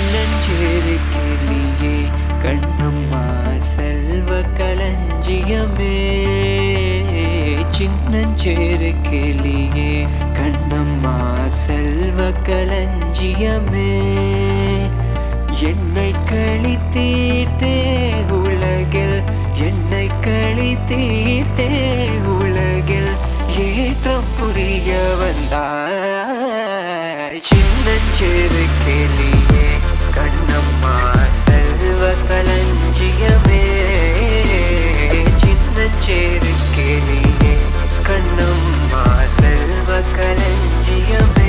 சின்னஞ்சேறு கிளியே கண்ணம்மா செல்வ களஞ்சியமே சின்னஞ்சேறு கிளியே கண்ணம்மா செல்வ களஞ்சியமே என்னை களி தீர்த்தே உலகில் என்னை களி தீர்த்தே உலகில் ஏற்றம் புரிய வந்தாய் சின்னஞ்சிறு கிளியே கண்ணம்மா செல்வ களஞ்சியமே சின்னஞ்சிறு கிளியே கண்ணம்மா செல்வ களஞ்சியமே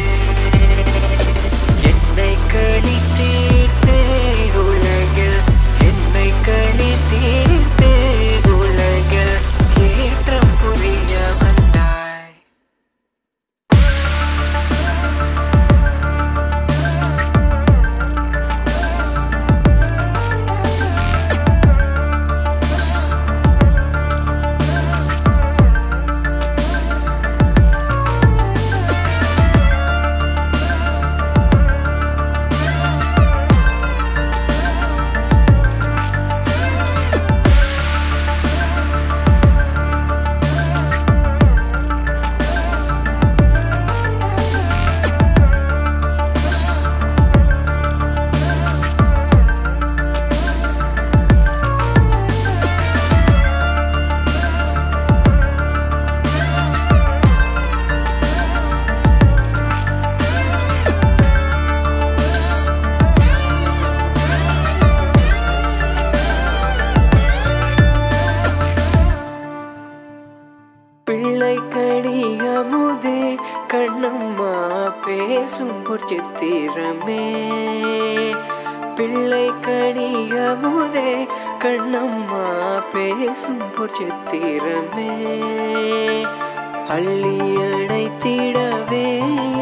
என்னை களி தீர்த்தே உலகில் என்னை களி தீர்த்தே உலகில் ஏற்றம் புரிய வந்தாய் பிள்ளை கடியமுதே கண்ணம்மா பேசும் பொற்சித்திரமே பிள்ளை கடியமுதே கண்ணம்மா பேசும் பொற்சித்திரமே அள்ளி அணைத்திடவே